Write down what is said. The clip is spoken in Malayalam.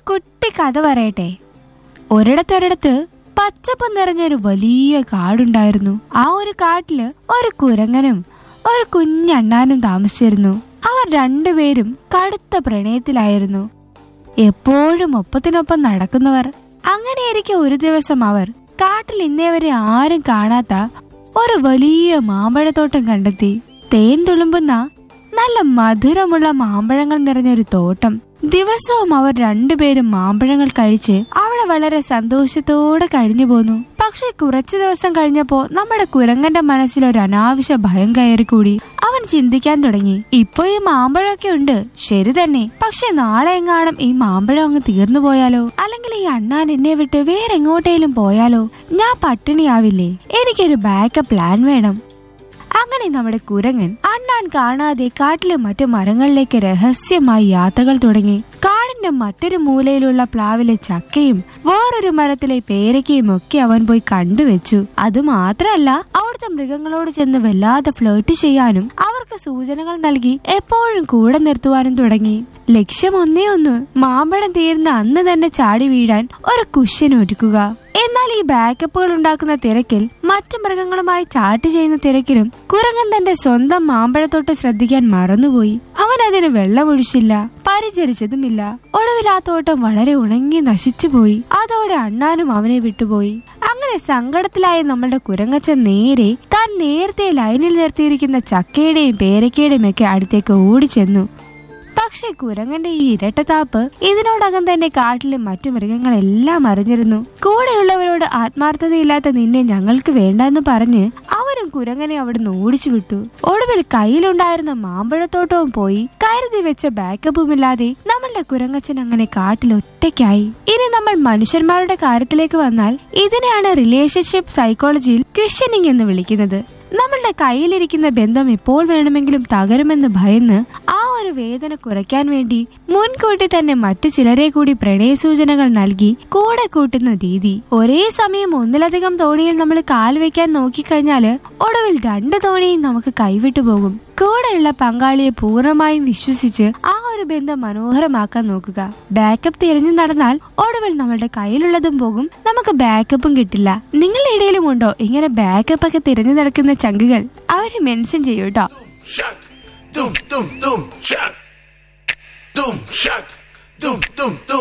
കുട്ടി കഥ പറയട്ടെ ഒരിടത്തൊരിടത്ത് പച്ചപ്പ് നിറഞ്ഞൊരു വലിയ കാടുണ്ടായിരുന്നു ആ ഒരു കാട്ടില് ഒരു കുരങ്ങനും ഒരു കുഞ്ഞണ്ണാനും താമസിച്ചിരുന്നു അവർ രണ്ടുപേരും കടുത്ത പ്രണയത്തിലായിരുന്നു എപ്പോഴും ഒപ്പത്തിനൊപ്പം നടക്കുന്നവർ അങ്ങനെയിരിക്കെ ഒരു ദിവസം അവർ കാട്ടിൽ ഇന്നേവരെ ആരും കാണാത്ത ഒരു വലിയ മാമ്പഴത്തോട്ടം കണ്ടെത്തി തേൻ തുളുമ്പുന്ന നല്ല മധുരമുള്ള മാമ്പഴങ്ങൾ നിറഞ്ഞൊരു തോട്ടം ദിവസവും അവർ രണ്ടുപേരും മാമ്പഴങ്ങൾ കഴിച്ച് അവിടെ വളരെ സന്തോഷത്തോടെ കഴിഞ്ഞു പോന്നു പക്ഷെ കുറച്ചു ദിവസം കഴിഞ്ഞപ്പോ നമ്മുടെ കുരങ്ങന്റെ മനസ്സിൽ ഒരു അനാവശ്യ ഭയം കയറിക്കൂടി അവൻ ചിന്തിക്കാൻ തുടങ്ങി ഇപ്പൊ ഈ മാമ്പഴമൊക്കെ ഉണ്ട് ശരി തന്നെ പക്ഷെ നാളെ എങ്ങാനും ഈ മാമ്പഴം അങ്ങ് തീർന്നു പോയാലോ അല്ലെങ്കിൽ ഈ അണ്ണാൻ എന്നെ വിട്ട് വേറെ എങ്ങോട്ടേലും പോയാലോ ഞാൻ പട്ടിണിയാവില്ലേ എനിക്കൊരു ബാക്കപ്പ് പ്ലാൻ വേണം അങ്ങനെ നമ്മുടെ കുരങ്ങൻ അണ്ണാൻ കാണാതെ കാട്ടിലെ മറ്റു മരങ്ങളിലേക്ക് രഹസ്യമായി യാത്രകൾ തുടങ്ങി കാടിന്റെ മറ്റൊരു മൂലയിലുള്ള പ്ലാവിലെ ചക്കയും വേറൊരു മരത്തിലെ പേരയ്ക്കയും ഒക്കെ അവൻ പോയി കണ്ടുവച്ചു അത് മാത്രല്ല അവിടുത്തെ മൃഗങ്ങളോട് ചെന്ന് വല്ലാതെ ഫ്ലേർട്ട് ചെയ്യാനും അവർക്ക് സൂചനകൾ നൽകി എപ്പോഴും കൂടെ നിർത്തുവാനും തുടങ്ങി ലക്ഷ്യം ഒന്നേ ഒന്ന് മാമ്പഴം തീർന്ന അന്ന് തന്നെ ചാടി വീഴാൻ ഒരു കുഷ്യൻ ഒരുക്കുക എന്നാൽ ഈ ബാക്കപ്പുകൾ ഉണ്ടാക്കുന്ന തിരക്കിൽ മറ്റു മൃഗങ്ങളുമായി ചാറ്റ് ചെയ്യുന്ന തിരക്കിലും കുരങ്ങൻ തന്റെ സ്വന്തം മാമ്പഴത്തോട്ട് ശ്രദ്ധിക്കാൻ മറന്നുപോയി അവൻ അതിന് വെള്ളമൊഴിച്ചില്ല പരിചരിച്ചതുമില്ല ഒടുവിൽ ആ തോട്ടം വളരെ ഉണങ്ങി നശിച്ചുപോയി അതോടെ അണ്ണാനും അവനെ വിട്ടുപോയി അങ്ങനെ സങ്കടത്തിലായ നമ്മളുടെ കുരങ്ങച്ചൻ നേരെ താൻ നേരത്തെ ലൈനിൽ നിർത്തിയിരിക്കുന്ന ചക്കയുടെയും പേരക്കയുടെയും ഒക്കെ അടുത്തേക്ക് ഓടിച്ചെന്നു പക്ഷെ കുരങ്ങന്റെ ഈ ഇരട്ടത്താപ്പ് ഇതിനോടകം തന്നെ കാട്ടിലെ മറ്റു മൃഗങ്ങളെല്ലാം അറിഞ്ഞിരുന്നു കൂടെയുള്ളവരോട് ആത്മാർത്ഥതയില്ലാത്ത നിന്നെ ഞങ്ങൾക്ക് വേണ്ടെന്ന് പറഞ്ഞ് അവരും കുരങ്ങനെ അവിടുന്ന് ഓടിച്ചു വിട്ടു ഒടുവിൽ കയ്യിലുണ്ടായിരുന്ന മാമ്പഴത്തോട്ടവും പോയി കരുതി വെച്ച ബാക്കപ്പുമില്ലാതെ നമ്മളുടെ കുരങ്ങച്ചൻ അങ്ങനെ കാട്ടിൽ ഒറ്റയ്ക്കായി ഇനി നമ്മൾ മനുഷ്യന്മാരുടെ കാര്യത്തിലേക്ക് വന്നാൽ ഇതിനെയാണ് റിലേഷൻഷിപ്പ് സൈക്കോളജിയിൽ ക്വസ്റ്റനിങ് എന്ന് വിളിക്കുന്നത് നമ്മളുടെ കയ്യിലിരിക്കുന്ന ബന്ധം എപ്പോൾ വേണമെങ്കിലും തകരുമെന്ന് ഭയന്ന് ആ ഒരു വേദന കുറയ്ക്കാൻ വേണ്ടി മുൻകൂട്ടി തന്നെ മറ്റു ചിലരെ കൂടി പ്രണയസൂചനകൾ നൽകി കൂടെ കൂട്ടുന്ന രീതി ഒരേ സമയം ഒന്നിലധികം തോണിയിൽ നമ്മൾ കാൽ വെക്കാൻ നോക്കിക്കഴിഞ്ഞാല് ഒടുവിൽ രണ്ട് തോണിയും നമുക്ക് കൈവിട്ടു പോകും കൂടെയുള്ള പങ്കാളിയെ പൂർണ്ണമായും വിശ്വസിച്ച് ആ ഒരു ബന്ധം മനോഹരമാക്കാൻ നോക്കുക ബാക്കപ്പ് തിരഞ്ഞു നടന്നാൽ ഒടുവിൽ നമ്മളുടെ കയ്യിലുള്ളതും പോകും നമുക്ക് ബാക്കപ്പും കിട്ടില്ല നിങ്ങളുടെ ഇടയിലും ഉണ്ടോ ഇങ്ങനെ ബാക്കപ്പ് ഒക്കെ തിരഞ്ഞു നടക്കുന്ന ചങ്കുകൾ അവരെ മെൻഷൻ ചെയ്യൂട്ടോ Shack, dum dum dum, shack, dum shack, dum dum dum.